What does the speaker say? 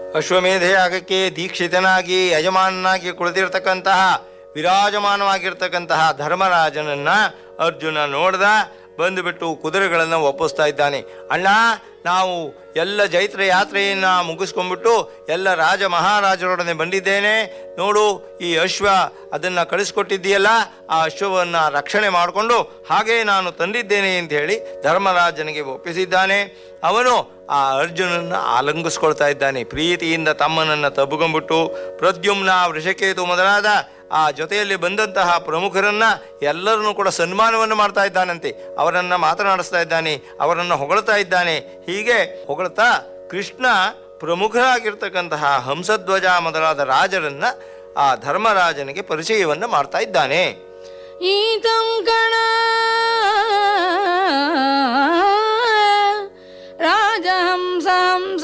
ಅಶ್ವಮೇಧ ಯಾಗಕ್ಕೆ ದೀಕ್ಷಿತನಾಗಿ ಯಜಮಾನನಾಗಿ ಕುಳಿತಿರ್ತಕ್ಕಂತಹ ವಿರಾಜಮಾನವಾಗಿರ್ತಕ್ಕಂತಹ ಧರ್ಮರಾಜನನ್ನ ಅರ್ಜುನ ನೋಡ್ದ ಬಂದುಬಿಟ್ಟು ಕುದುರೆಗಳನ್ನು ಒಪ್ಪಿಸ್ತಾ ಇದ್ದಾನೆ ಅಣ್ಣ ನಾವು ಎಲ್ಲ ಜೈತ್ರ ಯಾತ್ರೆಯನ್ನು ಮುಗಿಸ್ಕೊಂಡ್ಬಿಟ್ಟು ಎಲ್ಲ ರಾಜ ಮಹಾರಾಜರೊಡನೆ ಬಂದಿದ್ದೇನೆ ನೋಡು ಈ ಅಶ್ವ ಅದನ್ನು ಕಳಿಸ್ಕೊಟ್ಟಿದ್ದೀಯಲ್ಲ ಆ ಅಶ್ವವನ್ನು ರಕ್ಷಣೆ ಮಾಡಿಕೊಂಡು ಹಾಗೇ ನಾನು ತಂದಿದ್ದೇನೆ ಅಂತ ಹೇಳಿ ಧರ್ಮರಾಜನಿಗೆ ಒಪ್ಪಿಸಿದ್ದಾನೆ ಅವನು ಆ ಅರ್ಜುನನ್ನ ಆಲಂಗಿಸ್ಕೊಳ್ತಾ ಇದ್ದಾನೆ ಪ್ರೀತಿಯಿಂದ ತಮ್ಮನನ್ನು ತಬ್ಬುಕೊಂಡ್ಬಿಟ್ಟು ಪ್ರದ್ಯುಮ್ನ ವೃಷಕೇತು ಮೊದಲಾದ ಆ ಜೊತೆಯಲ್ಲಿ ಬಂದಂತಹ ಪ್ರಮುಖರನ್ನ ಎಲ್ಲರನ್ನೂ ಕೂಡ ಸನ್ಮಾನವನ್ನು ಮಾಡ್ತಾ ಇದ್ದಾನಂತೆ ಅವರನ್ನ ಮಾತನಾಡಿಸ್ತಾ ಇದ್ದಾನೆ ಅವರನ್ನು ಹೊಗಳ್ತಾ ಇದ್ದಾನೆ ಹೀಗೆ ಹೊಗಳ್ತಾ ಕೃಷ್ಣ ಪ್ರಮುಖರಾಗಿರ್ತಕ್ಕಂತಹ ಹಂಸಧ್ವಜ ಮೊದಲಾದ ರಾಜರನ್ನ ಆ ಧರ್ಮರಾಜನಿಗೆ ಪರಿಚಯವನ್ನ ಮಾಡ್ತಾ ಇದ್ದಾನೆ ಈತಂ ಕಣ ರಾಜಹಂಸ